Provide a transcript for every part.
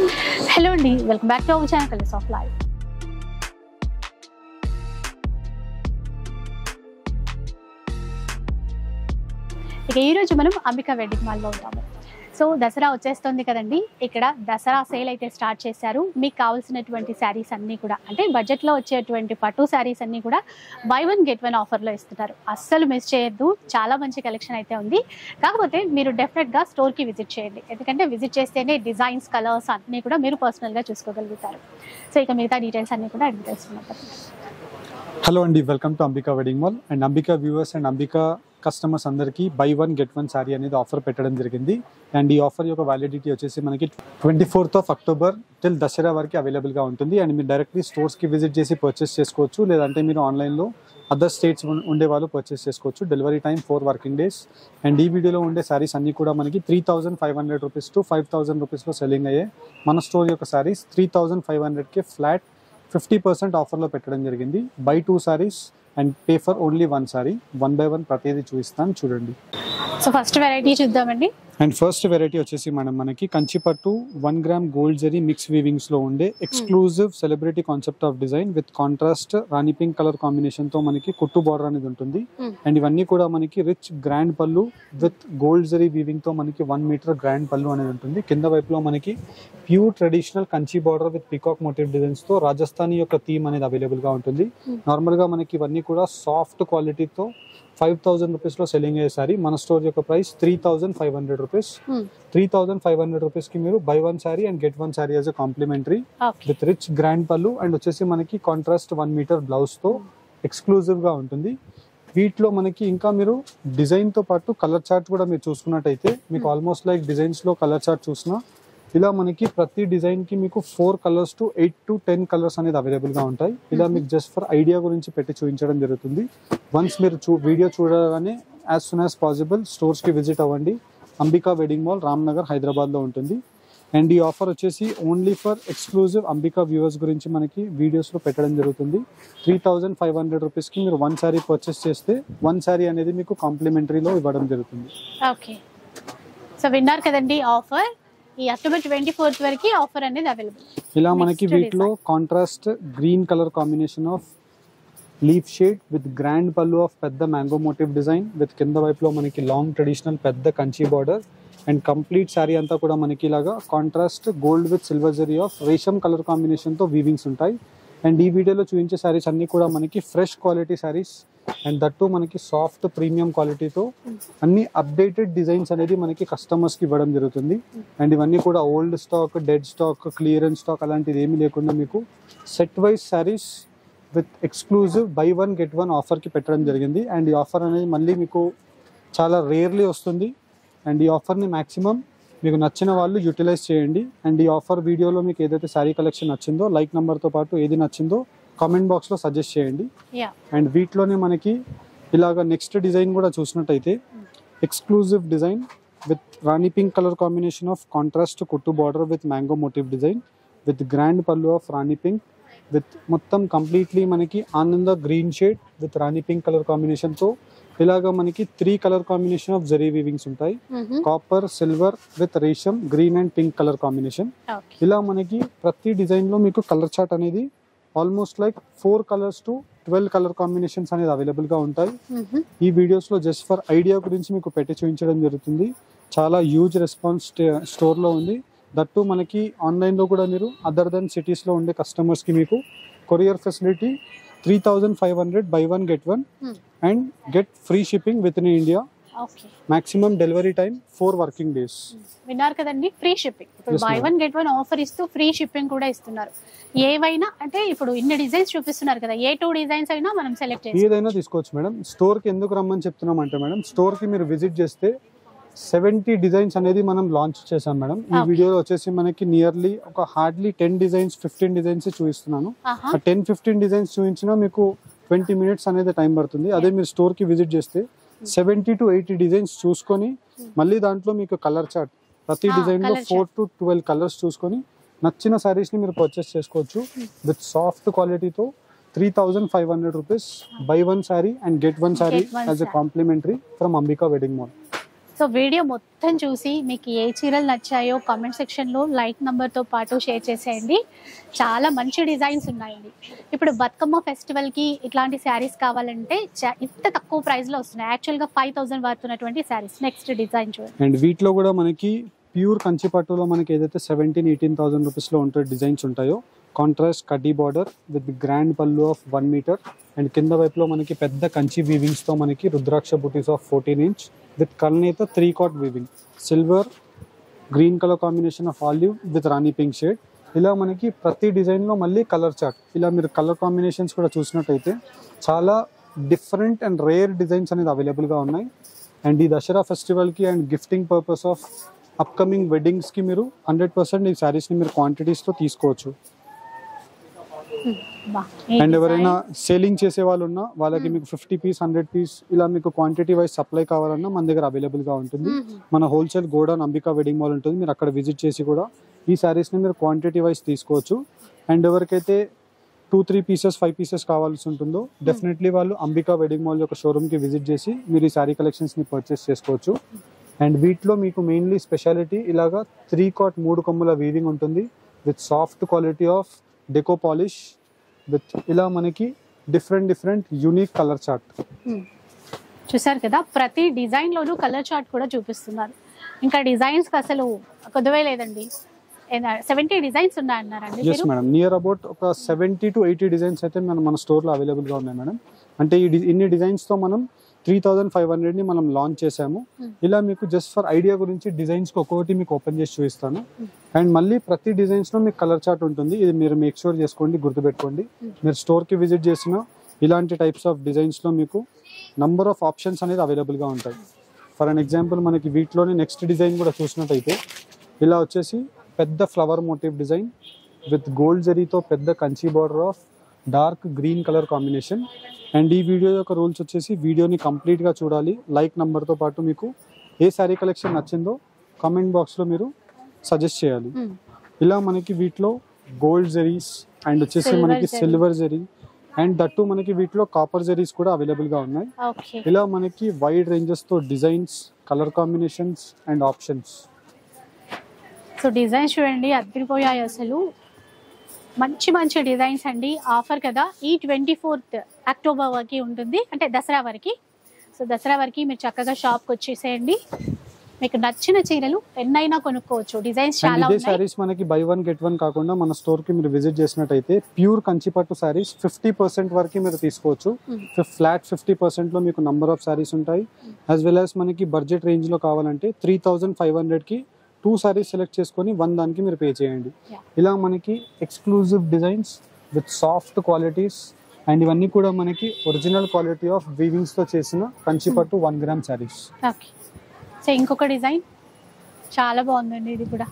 Hello అండి welcome back to our channel colours of life ఇక ఈరోజు మనం అంబికా వెడ్డింగ్ మాల్లో ఉంటాము సో దసరా వచ్చేస్తుంది కదండి ఇక్కడ దసరా సేల్ అయితే స్టార్ట్ చేశారు మీకు కావాల్సినటువంటి శారీస్ అన్నీ కూడా అంటే బడ్జెట్లో వచ్చేటువంటి పట్టు శారీస్ అన్నీ కూడా బై వన్ గెట్ వన్ ఆఫర్లో ఇస్తున్నారు అస్సలు మిస్ చేయొద్దు చాలా మంచి కలెక్షన్ అయితే ఉంది కాకపోతే మీరు డెఫినెట్గా స్టోర్కి విజిట్ చేయండి ఎందుకంటే విజిట్ చేస్తేనే డిజైన్స్ కలర్స్ అన్నీ కూడా మీరు పర్సనల్గా చూసుకోగలుగుతారు సో ఇక మిగతా డీటెయిల్స్ అన్నీ కూడా అడిగి తెలుసుకున్నాం హలో అండి welcome to Ambika wedding mall and Ambika viewers and Ambika customers అందరికీ buy one get one sari అనేది ఆఫర్ పెట్టడం జరిగింది అండ్ ఈ ఆఫర్ యొక్క వ్యాలిడిటీ వచ్చేసి మనకి twenty fourth of October till Dasara వరకు అవైలబుల్గా ఉంటుంది అండ్ మీరు డైరెక్ట్లీ స్టోర్స్కి విజిట్ చేసి పర్చేస్ చేసుకోవచ్చు లేదంటే మీరు ఆన్లైన్లో అదర్ స్టేట్స్ ఉండే వాళ్ళు పర్చేస్ చేసుకోవచ్చు delivery time four working days and ఈ వీడియోలో ఉండే శారీస్ అన్ని కూడా మనకి three thousand five hundred rupees to five thousand రూపీస్లో సెల్లింగ్ అయ్యాయి మన స్టోర్ యొక్క శారీస్ త్రీ థౌసండ్ ఫైవ్ హండ్రెడ్కి ఫ్లాట్ ఫిఫ్టీ పర్సెంట్ ఆఫర్లో పెట్టడం జరిగింది buy two saris and pay for only one sari one buy one ప్రతిదీ చూపిస్తాను చూడండి సో ఫస్ట్ వెరైటీ చూద్దామండి అండ్ ఫస్ట్ వెరైటీ వచ్చేసి మనం మనకి Kanchipattu one gram gold zari mix weavings లో ఉండే exclusive celebrity concept of design with contrast rani pink colour combination తో మనకి కుట్టు బార్డర్ అనేది ఉంటుంది Hmm. అండ్ ఇవన్నీ కూడా మనకి rich grand pallu with gold zari weaving తో మనకి వన్ మీటర్ గ్రాండ్ పళ్ళు అనేది ఉంటుంది కింద వైపులో మనకి pure traditional Kanchi border with peacock motif designs తో రాజస్థానీ యొక్క థీమ్ అనేది అవైలబుల్ గా ఉంటుంది Hmm. నార్మల్ గా మనకి ఇవన్నీ కూడా సాఫ్ట్ క్వాలిటీతో ఫైవ్ థౌసండ్ రూపీస్ లో సెల్లింగ్ అయ్యే సారీ మన స్టోర్ యొక్క price three thousand five hundred rupees Hmm. Three thousand five hundred rupees కి మీరు buy one saree and get one saree as a complimentary okay with rich grand pallu and వచ్చేసి మనకి contrast one metre blouse తో exclusive గా ఉంటుంది వీటిలో మనకి ఇంకా మీరు డిజైన్ తో పాటు కలర్ చార్ట్ కూడా మీరు చూసుకున్నట్టయితే మీకు ఆల్మోస్ట్ లైక్ డిజైన్స్ లో కలర్ చార్ట్ చూసినా ఇలా మనకి ప్రతి డిజైన్ కి మీకు four colours to eight to ten colours అనేది అవైలబుల్ గా ఉంటాయి ఇలా మీకు జస్ట్ ఫర్ ఐడియా గురించి పెట్టి చూపించడం జరుగుతుంది వన్స్ మీరు చూ వీడియో చూడగానే as soon as possible stores కి విజిట్ అవ్వండి అంబికా వెడ్డింగ్ మాల్ రామ్నగర్ హైదరాబాద్ లో ఉంటుంది అండ్ ఈ ఆఫర్ వచ్చేసి only for exclusive Ambika viewers గురించి మనకి వీడియోస్ లో పెట్టడం జరుగుతుంది three thousand five hundred rupees కి మీరు వన్ శారీ పర్చేస్ చేస్తే వన్ శారీ అనేది మీకు కాంప్లిమెంటరీలో ఇవ్వడం జరుగుతుంది ఓకే సో విన్నారు కదండి ఆఫర్ ఈ అక్టోబర్ ట్వంటీ ఫోర్త్ వరకు ఆఫర్ అనేది అవైలబుల్ ఇలా మనకి Next వీటిలో contrast green colour combination of leaf shade with grand pallu of పెద్ద మ్యాంగో మోటివ్ డిజైన్ విత్ కింద వైపులో మనకి లాంగ్ ట్రెడిషనల్ పెద్ద Kanchi border and complete saree అంతా కూడా మనకి ఇలాగా contrast gold with silver zari of రేషం కలర్ కాంబినేషన్ తో వీవింగ్స్ ఉంటాయి అండ్ ఈ వీడియోలో చూపించే శారీస్ అన్ని కూడా మనకి ఫ్రెష్ క్వాలిటీ శారీస్ అండ్ దట్టు మనకి సాఫ్ట్ ప్రీమియం క్వాలిటీతో అన్ని అప్డేటెడ్ డిజైన్స్ అనేది మనకి కస్టమర్స్ కి ఇవ్వడం జరుగుతుంది అండ్ ఇవన్నీ కూడా old stock dead stock clearance stock అలాంటిది ఏమీ లేకుండా మీకు set wise sarees with exclusive buy one get one ఆఫర్కి పెట్టడం జరిగింది అండ్ ఈ ఆఫర్ అనేది మళ్ళీ మీకు చాలా రేర్లీ వస్తుంది అండ్ ఈ ఆఫర్ని మ్యాక్సిమం మీకు నచ్చిన వాళ్ళు యూటిలైజ్ చేయండి అండ్ ఈ ఆఫర్ వీడియోలో మీకు ఏదైతే శారీ కలెక్షన్ నచ్చిందో లైక్ నెంబర్తో పాటు ఏది నచ్చిందో కామెంట్ బాక్స్లో సజెస్ట్ చేయండి యా అండ్ వీటిలోనే మనకి ఇలాగ నెక్స్ట్ డిజైన్ కూడా చూసినట్టయితే exclusive design with rani pink colour combination of contrast కుట్టు border with mango motif design with grand pallu of rani pink with మొత్తం కంప్లీట్లీ మనకి ఆనంద green shade with rani pink colour కాంబినేషన్తో ఇలాగ మనకి three colour combination of zari weavings ఉంటాయి కాపర్ సిల్వర్ విత్ రేషం green and pink colour combination okay ఇలా మనకి ప్రతి డిజైన్ లో మీకు కలర్ చార్ట్ అనేది almost like four colours to twelve colour combinations అనేది అవైలబుల్ గా ఉంటాయి ఈ వీడియోస్ లో జస్ట్ ఫర్ ఐడియా గురించి మీకు పెట్టి చూపించడం జరుగుతుంది చాలా హ్యూజ్ రెస్పాన్స్ స్టోర్ లో ఉంది దట్టు మనకి ఆన్లైన్ లో కూడా మీరు అదర్ దెన్ సిటీస్ లో ఉండే కస్టమర్స్ కి మీకు courier facility three thousand five hundred buy one get one Hmm. And get free shipping within India okay maximum delivery time four working days విన్నారు కదండి ఫ్రీ షిప్పింగ్ ఇప్పుడు Yes, buy ma'am. One get one offer ఇస్తూ free shipping కూడా ఇస్తున్నారు ఏవైనా అంటే ఇప్పుడు ఇన్ని డిజైన్స్ చూపిస్తున్నారు కదా ఏ టూ డిజైన్స్ అయినా మనం సెలెక్ట్ చేసి ఏదైనా తీసుకోవచ్చు మేడం స్టోర్ కి ఎందుకు రమ్మని చెప్తున్నాం అంటే మేడం స్టోర్ కి మీరు విజిట్ చేస్తే సెవెంటీ డిజైన్స్ అనేది మనం లాంచ్ చేసాం మేడం ఈ Okay. వీడియోలో వచ్చేసి మనకి నియర్లీ ఒక hardly ten designs fifteen designs చూపిస్తున్నాను ఆహా ఆ టెన్ ఫిఫ్టీన్ డిజైన్స్ చూపించినా మీకు ట్వంటీ మినిట్స్ అనేది టైం పడుతుంది అదే మీరు స్టోర్ కి విజిట్ చేస్తే సెవెంటీ టు ఎయిటీ డిజైన్స్ చూసుకొని మళ్ళీ దాంట్లో మీకు కలర్ చార్ట్ ప్రతి Ah, డిజైన్ లో colour four to twelve colours చూసుకొని నచ్చిన సారీస్ ని మీరు పర్చేస్ చేసుకోవచ్చు విత్ సాఫ్ట్ క్వాలిటీతో three thousand five hundred rupees buy one saree and get one saree Get one as a saree. Complimentary from Ambika wedding mall so video మొత్తం చూసి మీకు ఏ చీరలు నచ్చాయో కామెంట్ సెక్షన్లో లైక్ నెంబర్తో పాటు షేర్ చేసేయండి చాలా మంచి డిజైన్స్ ఉన్నాయండి ఇప్పుడు బతుకమ్మ ఫెస్టివల్కి ఇట్లాంటి శారీస్ కావాలంటే చా- ఇంత తక్కువ ప్రైస్లో వస్తున్నాయి యాక్చువల్గా ఫైవ్ థౌసండ్ పడుతున్నటువంటి శారీస్ నెక్స్ట్ డిజైన్ చూడండి అండ్ వీటిలో కూడా మనకి ప్యూర్ కంచి పట్టులో మనకి ఏదైతే సెవెంటీన్ ఎయిటీన్ థౌసండ్ రూపీస్లో ఉంటే డిజైన్స్ ఉంటాయో కాంట్రాస్ట్ కడ్డీ border with grand pallu of one metre and కింద వైపులో మనకి పెద్ద కంచి వీవింగ్స్తో మనకి రుద్రాక్ష బుటీస్ ఆఫ్ ఫోర్టీన్ ఇంచ్ విత్ కల్నేత త్రీ కాట్ weaving silver green colour combination of olive with rani pink shade ఇలా మనకి ప్రతి డిజైన్లో మళ్ళీ కలర్ చార్ట్ ఇలా మీరు కలర్ కాంబినేషన్స్ కూడా చూసినట్టయితే చాలా డిఫరెంట్ అండ్ రేర్ డిజైన్స్ అనేది అవైలబుల్గా ఉన్నాయి అండ్ ఈ దసరా ఫెస్టివల్కి and gifting purpose of upcoming వెడ్డింగ్స్కి మీరు హండ్రెడ్ పర్సెంట్ ఈ శారీస్ని మీరు క్వాంటిటీస్తో తీసుకోవచ్చు బా, ఈ అండ్ design. ఎవరైనా సేలింగ్ చేసే వాళ్ళు ఉన్నా వాళ్ళకి మీకు ఫిఫ్టీ పీస్ హండ్రెడ్ పీస్ ఇలా మీకు క్వాంటిటీ వైజ్ సప్లై కావాలన్నా మన దగ్గర అవైలబుల్గా ఉంటుంది మ్మ్. మన wholesale godown Ambika wedding mall ఉంటుంది మీరు అక్కడ విజిట్ చేసి కూడా ఈ శారీస్ని మీరు క్వాంటిటీ వైజ్ తీసుకోవచ్చు అండ్ ఎవరికైతే two three pieces five pieces కావాల్సి ఉంటుందో డెఫినెట్లీ వాళ్ళు అంబికా వెడ్డింగ్ మాల్ యొక్క షోరూమ్కి విజిట్ చేసి మీరు ఈ శారీ కలెక్షన్స్ని పర్చేస్ చేసుకోవచ్చు అండ్ వీటిలో మీకు మెయిన్లీ స్పెషాలిటీ ఇలాగా త్రీ కాట్ మూడు కొమ్ముల వీవింగ్ ఉంటుంది with soft quality of deco polish with ఇలా మనకి different different unique colour chart మ్మ్. చూసారు కదా ప్రతి డిజైన్ లోనూ కలర్ చార్ట్ కూడా చూపిస్తున్నారు ఇంకా డిజైన్స్ కి అసలు కొద్దివే లేదండి సెవెంటీ డిజైన్స్ ఉన్నాయన్నారండి ఎస్ మీరు మేడం నియర్ అబౌట్ ఒక సెవెంటీ టు ఎయిటీ డిజైన్స్ అయితే మన మన స్టోర్లో అవైలబుల్గా ఉన్నాయి మేడం అంటే ఈ డి- ఇన్ని డిజైన్స్తో మనం త్రీ థౌజండ్ ఫైవ్ హండ్రెడ్ని మనం లాంచ్ చేసాము Hmm. ఇలా మీకు జస్ట్ ఫర్ ఐడియా గురించి డిజైన్స్కి ఒక్కొక్కటి మీకు ఓపెన్ చేసి చూపిస్తాను Hmm. అండ్ మళ్ళీ ప్రతి డిజైన్స్లో మీకు కలర్ చార్ట్ ఉంటుంది ఇది మీరు మేక్ షూర్ చేసుకోండి గుర్తుపెట్టుకోండి Hmm. మీరు స్టోర్కి విజిట్ చేసిన ఇలాంటి టైప్స్ ఆఫ్ డిజైన్స్లో మీకు నంబర్ ఆఫ్ ఆప్షన్స్ అనేది అవైలబుల్గా ఉంటాయి ఫర్ అన్ ఎగ్జాంపుల్ మనకి వీటిలోనే నెక్స్ట్ డిజైన్ కూడా చూసినట్టయితే ఇలా వచ్చేసి పెద్ద flower motif design with gold జరీతో పెద్ద Kanchi border of dark green colour combination and ఈ వీడియో యొక్క రూల్స్ వచ్చేసి వీడియోని కంప్లీట్గా చూడాలి లైక్ నంబర్తో పాటు మీకు ఏ శారీ కలెక్షన్ నచ్చిందో కామెంట్ బాక్స్లో మీరు సజెస్ట్ చేయాలి మ్మ్. ఇలా మనకి వీటిలో గోల్డ్ జరీస్ అండ్ వచ్చేసి Silver మనకి జరీ. సిల్వర్ జరీ అండ్ దట్టు మనకి వీటిలో కాపర్ జరీస్ కూడా అవైలబుల్గా ఉన్నాయి ఓకే ఇలా మనకి వైడ్ రేంజెస్తో designs colour combinations and options so designs చూడండి అద్దరిపోయాయి అసలు మంచి మంచి డిజైన్స్ అండి ఆఫర్ కదా ఈ ట్వంటీ ఫోర్త్ అక్టోబర్ వరకు ఉంటుంది అంటే దసరా వరకు సో దసరా వరకు మీరు చక్కగా షాప్కి వచ్చేసేయండి మీకు నచ్చిన చీరలు ఎన్నైనా కొనుక్కోవచ్చు డిజైన్స్ అండ్ చాలా ఇదే ఉన్నాయి శారీస్ మనకి బై వన్ గెట్ వన్ కాకుండా మన స్టోర్ కి మీరు విజిట్ చేసినట్టయితే ప్యూర్ కంచిపట్టు శారీస్ ఫిఫ్టీ పర్సెంట్ వరకు మీరు తీసుకోవచ్చు Mm. ఫ్లాట్ ఫిఫ్టీ పర్సెంట్ లో మీకు నంబర్ ఆఫ్ శారీస్ ఉంటాయి యాజ్ వెల్ యాజ్ మనకి బడ్జెట్ రేంజ్ లో కావాలంటే త్రీ థౌజండ్ ఫైవ్ హండ్రెడ్ కి టూ శారీస్ సెలెక్ట్ చేసుకొని వన్ దానికి మీరు పే చేయండి Yeah. ఇలా మనకి exclusive designs with soft qualities and ఇవన్నీ కూడా మనకి ఒరిజినల్ క్వాలిటీ ఆఫ్ వీవింగ్స్ తో చేసిన కంచిపట్టు one gram sarees okay so ఇంకొక డిజైన్ చాలా బాగుందండి ఇది కూడా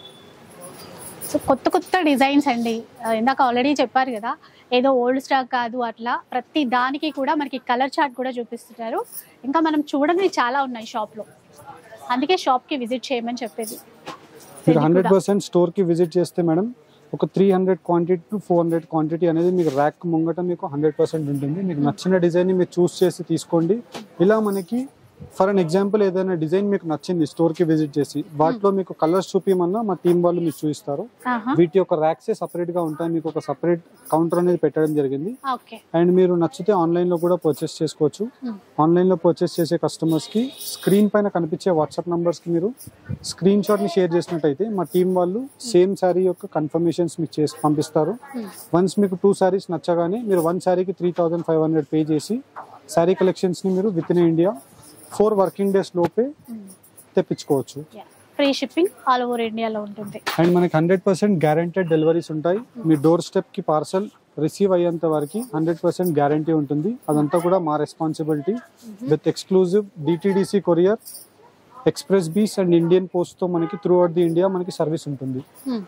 సో కొత్త కొత్త డిజైన్స్ అండి ఆ, ఇందాక ఆల్రెడీ చెప్పారు కదా ఏదో ఓల్డ్ స్టాక్ కాదు అట్లా ప్రతి దానికి కూడా మనకి కలర్ చార్ట్ కూడా చూపిస్తున్నారు ఇంకా మనం చూడని చాలా ఉన్నాయి షాప్లో అందుకే షాప్కి విజిట్ చేయమని చెప్పేది మీరు ఇది హండ్రెడ్ కూడా. పర్సెంట్ స్టోర్ కి విజిట్ చేస్తే మేడం ఒక three hundred quantity to four hundred quantity అనేది మీకు ర్యాక్ ముంగట మీకు హండ్రెడ్ పర్సెంట్ ఉంటుంది మీకు నచ్చిన డిజైన్ మీరు చూస్ చేసి తీసుకోండి ఇలా మనకి ఫర్ అన్ ఎగ్జాంపుల్ ఏదైనా డిజైన్ మీకు నచ్చింది స్టోర్ కి విజిట్ చేసి వాటిలో మీకు కలర్స్ చూపించమన్నా మా టీం వాళ్ళు మీకు చూపిస్తారు ఆహా, వీటి యొక్క ర్యాక్సే సపరేట్ గా ఉంటాయి మీకు ఒక సపరేట్ కౌంటర్ అనేది పెట్టడం జరిగింది ఓకే అండ్ మీరు నచ్చితే ఆన్లైన్ లో కూడా పర్చేస్ చేసుకోవచ్చు Hmm. ఆన్లైన్ లో పర్చేస్ చేసే కస్టమర్స్ కి స్క్రీన్ పైన కనిపించే వాట్సాప్ నంబర్స్ కి మీరు స్క్రీన్ షాట్ ని షేర్ చేసినట్టయితే మా టీం వాళ్ళు సేమ్ శారీ యొక్క కన్ఫర్మేషన్స్ మీకు చేసి పంపిస్తారు Hmm. వన్స్ మీకు టూ శారీస్ నచ్చగానే మీరు వన్ శారీకి three thousand five hundred pay చేసి శారీ కలెక్షన్స్ ని మీరు within India four working days లోపే తెప్పించుకోవచ్చు ఫ్రీ షిప్పింగ్ ఆల్ ఓవర్ ఇండియాలో ఉంటుంది అండ్ మనకి హండ్రెడ్ పర్సెంట్ గ్యారంటెడ్ డెలివరీస్ ఉంటాయి మీ డోర్ స్టెప్ కి పార్సల్ రిసీవ్ అయ్యేంత వరకు హండ్రెడ్ పర్సెంట్ గ్యారంటీ ఉంటుంది అదంతా కూడా మా responsibility with exclusive DTDC courier express బీస్ అండ్ ఇండియన్ పోస్ట్ తో మనకి త్రూ అవుట్ ది ఇండియా మనకి సర్వీస్ ఉంటుంది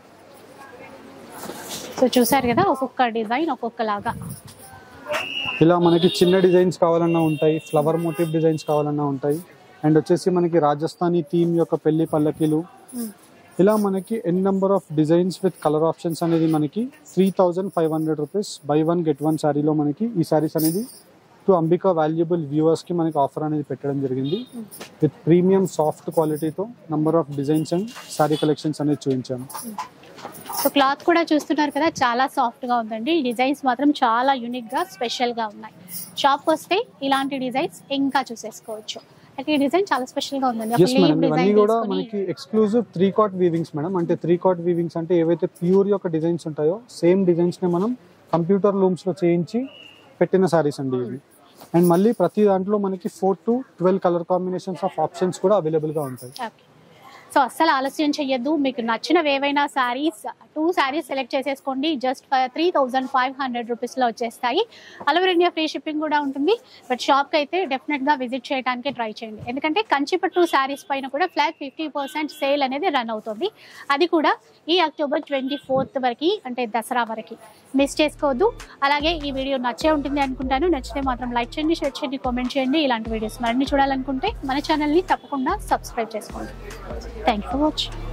సో చూసారు కదా ఒక్కొక్క డిజైన్ ఒక్కొక్క లాగా ఇలా మనకి చిన్న డిజైన్స్ కావాలన్నా ఉంటాయి ఫ్లవర్ మోటివ్ డిజైన్స్ కావాలన్నా ఉంటాయి అండ్ వచ్చేసి మనకి రాజస్థానీ థీమ్ యొక్క పెళ్లి పల్లకీలు ఇలా మనకి N number of designs with colour options అనేది మనకి three thousand five hundred rupees buy one get one శారీలో మనకి ఈ శారీస్ అనేది టు అంబికా వాల్యుబుల్ వ్యూవర్స్ కి మనకి ఆఫర్ అనేది పెట్టడం జరిగింది విత్ ప్రీమియం సాఫ్ట్ క్వాలిటీతో number of designs and saree collections అనేది చూపించాను సో క్లాత్ కూడా చూస్తున్నారు కదా చాలా సాఫ్ట్ గా ఉందండి ఈ డిజైన్స్ మాత్రం చాలా యూనిక్ గా స్పెషల్ గా ఉన్నాయి షాప్ వస్తే ఇలాంటి డిజైన్స్ ఇంకా చూసేసుకోవచ్చు అయితే ఈ డిజైన్ చాలా స్పెషల్ గా ఉందండి ఒక ఎస్ leaf మేడం ఇవన్నీ design కూడా తీసుకొని- మనకి ఎక్స్క్లూజివ్ త్రీ కాట్ వీవింగ్స్ మేడం అంటే త్రీ కాట్ వీవింగ్స్ అంటే ఏవైతే ప్యూర్ యొక్క డిజైన్స్ ఉంటాయో సేమ్ డిజైన్స్ ని మనం కంప్యూటర్ లూమ్స్ లో చేయించి పెట్టిన సారీస్ అండి ఇవి అండ్ మళ్ళీ ప్రతి దాంట్లో మనకి four to twelve colour combinations of options కూడా అవైలబుల్ గా ఉంటాయి ఓకే సో అస్సలు ఆలస్యం చెయ్యొద్దు మీకు నచ్చినవి ఏవైనా శారీస్ టూ శారీస్ సెలెక్ట్ చేసేసుకోండి just three thousand five hundred రూపీస్లో వచ్చేస్తాయి అలవర్ ఇండియా ఫ్రీ షిప్పింగ్ కూడా ఉంటుంది బట్ షాప్కి అయితే డెఫినెట్గా విజిట్ చేయడానికి ట్రై చేయండి ఎందుకంటే కంచిపట్టు శారీస్ పైన కూడా ఫ్లాట్ ఫిఫ్టీ పర్సెంట్ సేల్ అనేది రన్ అవుతుంది అది కూడా ఈ అక్టోబర్ ట్వంటీ ఫోర్త్ వరకు అంటే దసరా వరకు మిస్ చేసుకోవద్దు అలాగే ఈ వీడియో నచ్చే ఉంటుంది అనుకుంటాను నచ్చితే మాత్రం లైక్ చేయండి షేర్ చేయండి కామెంట్ చేయండి ఇలాంటి వీడియోస్ మరిన్ని చూడాలనుకుంటే మన ఛానల్ని తప్పకుండా సబ్స్క్రైబ్ చేసుకోండి థ్యాంక్ యూ ఫర్ వాచింగ్